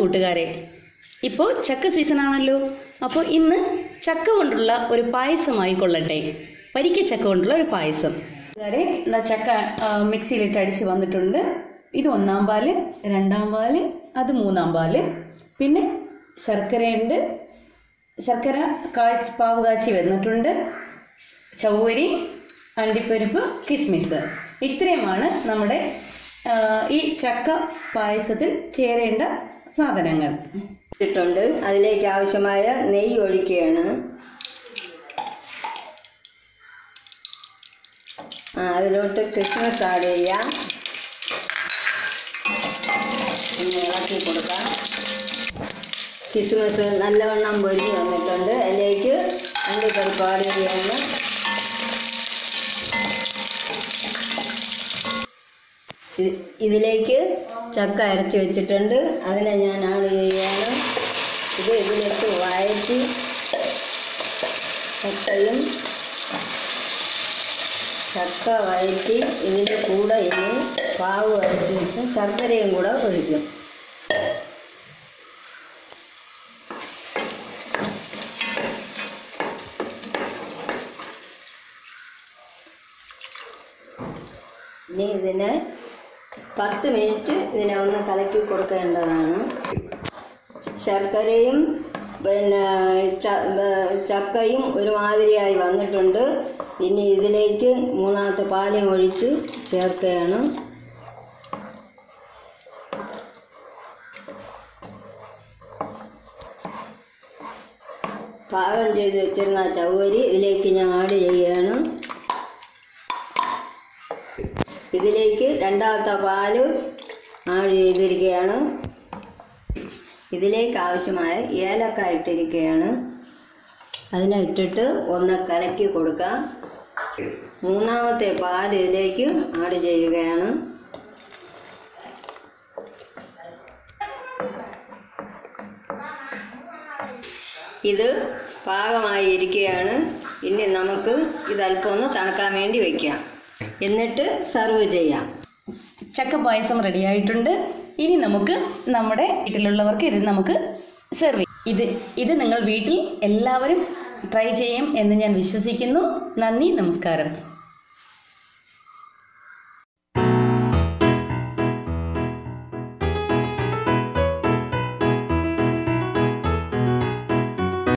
കൂട്ടുകാരെ ഇപ്പോൾ ചക്ക സീസൺ ആണല്ലോ അപ്പോൾ ഇന്ന് ചക്ക കൊണ്ടുള്ള ഒരു പായസമായി കൊള്ളട്ടെ പരിക്ക ചക്ക കൊണ്ടുള്ള ഒരു പായസം കൂട്ടുകാരെ ഇതാ ചക്ക ആ, മിക്സിയിലിട്ട് അടിച്ച് വന്നിട്ടുണ്ട് ഇത് ഒന്നാം പാല് രണ്ടാം പാല് അത് മൂന്നാം പാല് പിന്നെ ശർക്കരയുണ്ട് ശർക്കര കാഴ്ച പാവ് കാച്ചി വന്നിട്ടുണ്ട് ചൗവരി അണ്ടിപ്പരിപ്പ് കിസ്മിസ് ഇത്രയുമാണ് നമ്മുടെ ആ, ഈ ചക്ക പായസത്തിൽ ചേരേണ്ട സാധനങ്ങൾ ഇട്ടിട്ടുണ്ട് അതിലേക്ക് ആവശ്യമായ നെയ്യ് ഒഴിക്കുകയാണ് ആ, അതിലോട്ട് ക്രിസ്മസ് ആഡ് ചെയ്യാം ഒന്ന് ഇളക്കി കൊടുക്കാം കിസ്മസ് നല്ലവണ്ണം പൊരിഞ്ഞ് വന്നിട്ടുണ്ട് അതിലേക്ക് അണ്ടിപ്പരിപ്പ് ആഡ് ചെയ്യാണ് ഇത്- ഇതിലേക്ക് ചക്ക അരച്ച് വെച്ചിട്ടുണ്ട് അതിനെ ഞാൻ ആഡ് ചെയ്യുകയാണ് ഇത് ഇതിലേക്ക് വഴറ്റി ചക്കയും ചക്ക വഴറ്റി ഇതിൻ്റെ കൂടെ ഇനി പാവ് അരച്ച് വെച്ച് ശർക്കരയും കൂടെ ഒഴിക്കും ഇനി ഇതിനെ പത്ത് മിനിറ്റ് ഇതിനെ ഒന്ന് കലക്കി കൊടുക്കേണ്ടതാണ് ശർക്കരയും പിന്നെ ച- ഏർ ചക്കയും ഒരുമാതിരിയായി വന്നിട്ടുണ്ട് ഇനി ഇതിലേക്ക് മൂന്നാമത്തെ പാലും ഒഴിച്ച് ചേർക്കുകയാണ് പാകം ചെയ്ത് വെച്ചിരുന്ന ചവ്വരി ഇതിലേക്ക് ഞാൻ ആഡ് ചെയ്യുകയാണ് ഇതിലേക്ക് രണ്ടാമത്തെ പാല് ആഡ് ചെയ്തിരിക്കുകയാണ് ഇതിലേക്ക് ആവശ്യമായ ഏലക്ക ഇട്ടിരിക്കുകയാണ് അതിനെ ഇട്ടിട്ട് ഒന്ന് കലക്കി കൊടുക്കാം മൂന്നാമത്തെ പാൽ ഇതിലേക്ക് ആഡ് ചെയ്യുകയാണ് ഇത് പാകമായി ഇരിക്കുകയാണ് ഇനി നമുക്ക് ഇത് അല്പം ഒന്ന് തണുക്കാൻ വേണ്ടി വയ്ക്കാം എന്നിട്ട് സർവ് ചെയ്യാം ചക്ക പായസം റെഡി ആയിട്ടുണ്ട് ഇനി നമുക്ക് നമ്മുടെ വീട്ടിലുള്ളവർക്ക് ഇത് നമുക്ക് സെർവ് ചെയ്യാം ഇത് ഇത് നിങ്ങൾ വീട്ടിൽ എല്ലാവരും ട്രൈ ചെയ്യും എന്ന് ഞാൻ വിശ്വസിക്കുന്നു നന്ദി നമസ്കാരം